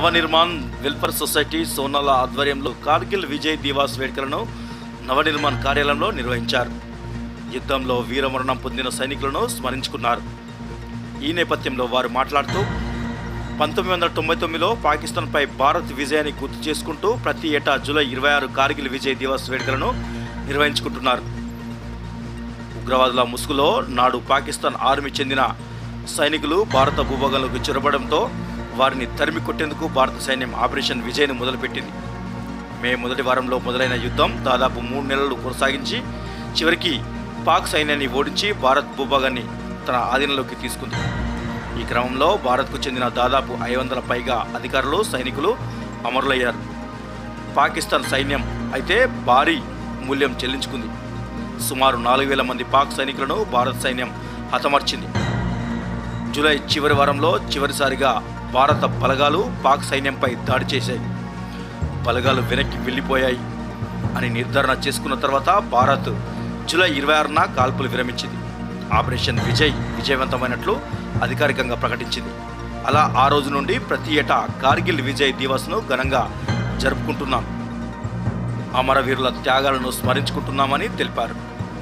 Navnirman welfare society Sonala ఆధ్వర్యంలో కార్గిల్ విజయ్ దివాస్ వేడుకలను నవనిర్మాణ్ కార్యాలయంలో నిర్వహించారు యుద్ధంలో వీరమరణం పొందిన సైనికులను స్మరించుకున్నారు ఈ నేపథ్యంలో వారు మాట్లాడుతూ పంతొమ్మిది వందల తొంభై తొమ్మిదిలో పాకిస్తాన్పై భారత్ విజయాన్ని గుర్తు చేసుకుంటూ ప్రతి ఏటా జూలై ఇరవై ఆరు కార్గిల్ విజయ్ దివస్ వేడుకలను నిర్వహించుకుంటున్నారు ఉగ్రవాదుల ముసుగులో నాడు పాకిస్తాన్ ఆర్మీ చెందిన సైనికులు భారత భూభాగంలోకి చొరబడంతో వారిని తరిమి కొట్టేందుకు భారత సైన్యం ఆపరేషన్ విజయ్ను మొదలుపెట్టింది మే మొదటి వారంలో మొదలైన యుద్ధం దాదాపు మూడు నెలలు కొనసాగించి చివరికి పాక్ సైన్యాన్ని ఓడించి భారత్ భూభాగాన్ని తన ఆధీనంలోకి తీసుకుంది ఈ క్రమంలో భారత్కు చెందిన దాదాపు ఐదు వందల పైగా అధికారులు సైనికులు అమరులయ్యారు పాకిస్తాన్ సైన్యం అయితే భారీ మూల్యం చెల్లించుకుంది సుమారు నాలుగు వేల మంది పాక్ సైనికులను భారత సైన్యం హతమర్చింది జూలై చివరి వారంలో చివరిసారిగా భారత బలగాలు పాక్ సైన్యంపై దాడి చేశాయి బలగాలు వెనక్కి వెళ్ళిపోయాయి అని నిర్ధారణ చేసుకున్న తర్వాత భారత్ జూలై ఇరవై ఆరున కాల్పులు విరమించింది ఆపరేషన్ విజయ్ విజయవంతమైనట్లు అధికారికంగా ప్రకటించింది అలా ఆ రోజు నుండి ప్రతి ఏటా కార్గిల్ విజయ్ దివస్ను ఘనంగా జరుపుకుంటున్నాం అమరవీరుల త్యాగాలను స్మరించుకుంటున్నామని తెలిపారు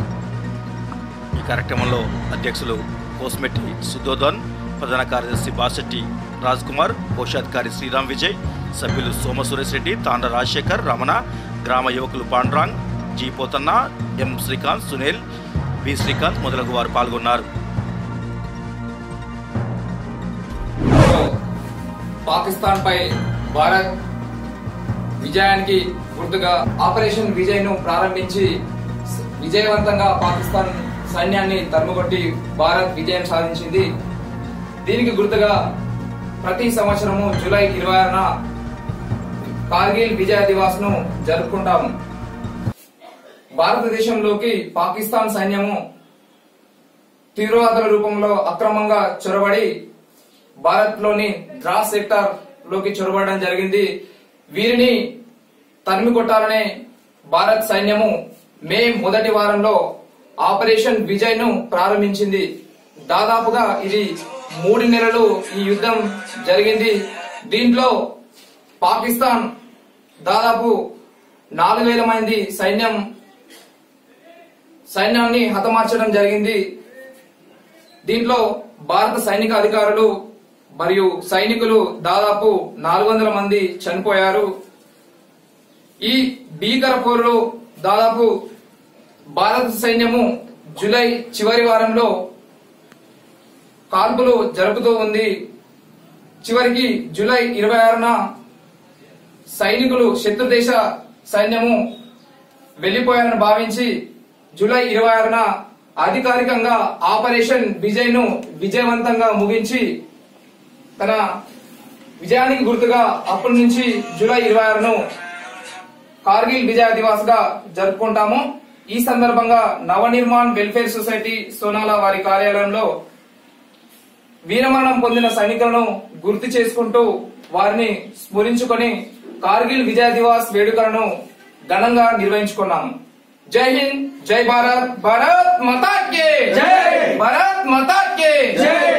ఈ కార్యక్రమంలో అధ్యక్షులు కోస్మెట్టి సుధోధన్ ప్రధాన కార్యదర్శి బాసెట్టి రాజ్ కుమార్ కోశాధికారి శ్రీరామ్ విజయ్ సభ్యులు సోమ సురేష్ రెడ్డి తాండ్ర రాజశేఖర్ రమణ గ్రామ యువకులు Pandrang G Pothanna M Srikanth Sunil B Srikanth మొదలగు వారు పాల్గొన్నారు పాకిస్తాన్ పై భారత్ విజయానికి గుర్తుగా ఆపరేషన్ విజయ్ ను ప్రారంభించి స- విజయవంతంగా పాకిస్తాన్ సైన్యాన్ని తరుముకొట్టి భారత్ విజయం సాధించింది దీనికి గుర్తుగా ప్రతి సంవత్సరము జూలై ఇరవై ఆరున కార్గిల్ విజయ దివాస్ ను జరుపుకుంటాము భారతదేశంలోకి పాకిస్తాన్ సైన్యము తీవ్రవాదుల రూపంలో అక్రమంగా చొరబడి భారత్ లోని ద్రాస్ సెక్టార్ లోకి చొరబడడం జరిగింది వీరిని తరిమి కొట్టాలనే భారత్ సైన్యము మే మొదటి వారంలో ఆపరేషన్ విజయ్ ను ప్రారంభించింది దాదాపుగా ఇది మూడు నెలలు ఈ యుద్ధం జరిగింది దీంట్లో పాకిస్తాన్ దాదాపు నాలుగు వేల మంది సైన్యం సైన్యాన్ని హతమార్చడం జరిగింది దీంట్లో భారత సైనిక అధికారులు మరియు సైనికులు దాదాపు నాలుగు వందల మంది చనిపోయారు ఈ భీకర పోరులో దాదాపు భారత సైన్యము జూలై చివరి వారంలో కాల్పులు జరుపుతూ ఉంది చివరికి జూలై ఇరవై ఆరున సైనికులు శత్రు దేశ సైన్యము వెళ్లిపోయారని భావించి జూలై ఇరవై ఆరున అధికారికంగా ఆపరేషన్ విజయ్ ను విజయవంతంగా ముగించి తన విజయానికి గుర్తుగా అప్పటి నుంచి జూలై ఇరవై ఆరును కార్గిల్ విజయ దివాస్ గా జరుపుకుంటాము ఈ సందర్భంగా నవనిర్మాణ్ వెల్ఫేర్ సొసైటీ సోనాల వారి కార్యాలయంలో వీరమరణం పొందిన సైనికులను గుర్తు చేసుకుంటూ వారిని స్మరించుకొని కార్గిల్ విజయ దివాస్ వేడుకలను ఘనంగా నిర్వహించుకున్నాము జై హింద్ జై భారత్ భారత్ మాతా కే జై! భారత్ మాతా కే జై!